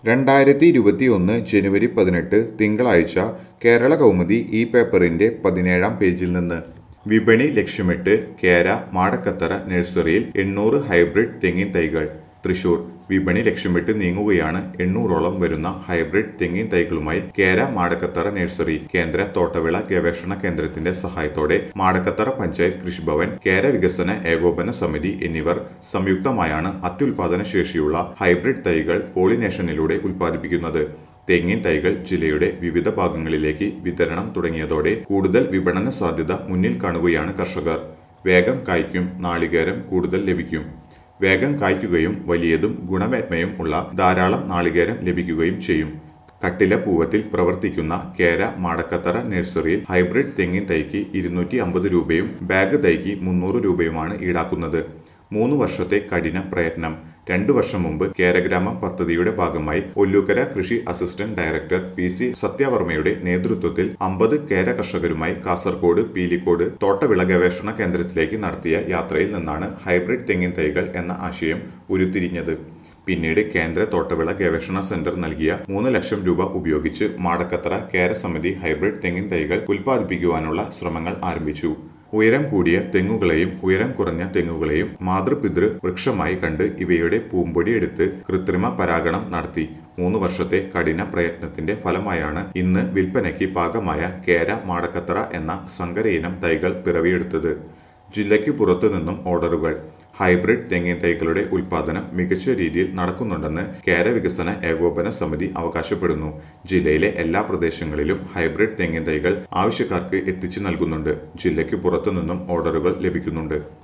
രണ്ടായിരത്തി ഇരുപത്തി ഒന്ന് ജനുവരി പതിനെട്ട് തിങ്കളാഴ്ച കേരള കൗമുദി ഈ പേപ്പറിന്റെ പതിനേഴാം പേജിൽ നിന്ന് വിപണി ലക്ഷ്യമിട്ട് കേര മാടക്കത്തറ നഴ്സറിയിൽ എണ്ണൂറ് ഹൈബ്രിഡ് തെങ്ങിൻ തൈകൾ തൃശൂർ വിപണി ലക്ഷ്യമിട്ട് നീങ്ങുകയാണ് എണ്ണൂറോളം വരുന്ന ഹൈബ്രിഡ് തെങ്ങിൻ തൈകളുമായി കേര മാടക്കത്തറ നഴ്സറി കേന്ദ്ര തോട്ടവിള ഗവേഷണ കേന്ദ്രത്തിന്റെ സഹായത്തോടെ മാടക്കത്തറ പഞ്ചായത്ത് കൃഷിഭവൻ കേര വികസന ഏകോപന സമിതി എന്നിവർ സംയുക്തമായാണ് അത്യുൽപാദന ശേഷിയുള്ള ഹൈബ്രിഡ് തൈകൾ പോളിനേഷനിലൂടെ ഉൽപ്പാദിപ്പിക്കുന്നത് തെങ്ങിൻ തൈകൾ ജില്ലയുടെ വിവിധ ഭാഗങ്ങളിലേക്ക് വിതരണം തുടങ്ങിയതോടെ കൂടുതൽ വിപണന സാധ്യത മുന്നിൽ കാണുകയാണ് കർഷകർ വേഗം കായ്ക്കും നാളികേരം കൂടുതൽ ലഭിക്കും വേഗം കായ്ക്കുകയും വലിയതും ഗുണമേന്മയും ഉള്ള ധാരാളം നാളികേരം ലഭിക്കുകയും ചെയ്യും കട്ടില പൂവത്തിൽ പ്രവർത്തിക്കുന്ന കേര മാടക്കത്തറ നഴ്സറിയിൽ ഹൈബ്രിഡ് തെങ്ങിൻ തൈക്ക് ഇരുന്നൂറ്റി അമ്പത് രൂപയും ബാഗ് തൈക്ക് മുന്നൂറ് രൂപയുമാണ് ഈടാക്കുന്നത് മൂന്ന് വർഷത്തെ കഠിന പ്രയത്നം രണ്ടു വർഷം മുമ്പ് കേരഗ്രാമം പദ്ധതിയുടെ ഭാഗമായി ഒല്ലൂക്കര കൃഷി അസിസ്റ്റന്റ് ഡയറക്ടർ പി സി സത്യവർമ്മയുടെ നേതൃത്വത്തിൽ അമ്പത് കേര കർഷകരുമായി കാസർഗോഡ് പീലിക്കോട് തോട്ടവിള ഗവേഷണ കേന്ദ്രത്തിലേക്ക് നടത്തിയ യാത്രയിൽ നിന്നാണ് ഹൈബ്രിഡ് തെങ്ങിൻ തൈകൾ എന്ന ആശയം ഉരുത്തിരിഞ്ഞത് പിന്നീട് കേന്ദ്ര തോട്ടവിള ഗവേഷണ സെന്റർ നൽകിയ മൂന്ന് ലക്ഷം രൂപ ഉപയോഗിച്ച് മാടക്കത്തറ കേര സമിതി ഹൈബ്രിഡ് തെങ്ങിൻ തൈകൾ ഉൽപ്പാദിപ്പിക്കുവാനുള്ള ശ്രമങ്ങൾ ആരംഭിച്ചു ഉയരം കൂടിയ തെങ്ങുകളെയും ഉയരം കുറഞ്ഞ തെങ്ങുകളെയും മാതൃപിതൃ വൃക്ഷമായി കണ്ട് ഇവയുടെ പൂമ്പൊടി എടുത്ത് കൃത്രിമ പരാഗണം നടത്തി മൂന്ന് വർഷത്തെ കഠിന പ്രയത്നത്തിന്റെ ഫലമായാണ് ഇന്ന് വിൽപ്പനയ്ക്ക് പാകമായ കേര മാടക്കത്തറ എന്ന സങ്കരയിനം തൈകൾ പിറവിയെടുത്തത് ജില്ലയ്ക്ക് പുറത്തു നിന്നും ഓർഡറുകൾ ഹൈബ്രിഡ് തെങ്ങിൻ തൈകളുടെ ഉൽപാദനം മികച്ച രീതിയിൽ നടക്കുന്നുണ്ടെന്ന് കേര വികസന ഏകോപന സമിതി അവകാശപ്പെടുന്നു ജില്ലയിലെ എല്ലാ പ്രദേശങ്ങളിലും ഹൈബ്രിഡ് തെങ്ങിൻ തൈകൾ ആവശ്യക്കാർക്ക് എത്തിച്ചു നൽകുന്നുണ്ട് ജില്ലയ്ക്ക് പുറത്തു നിന്നും ഓർഡറുകൾ ലഭിക്കുന്നുണ്ട്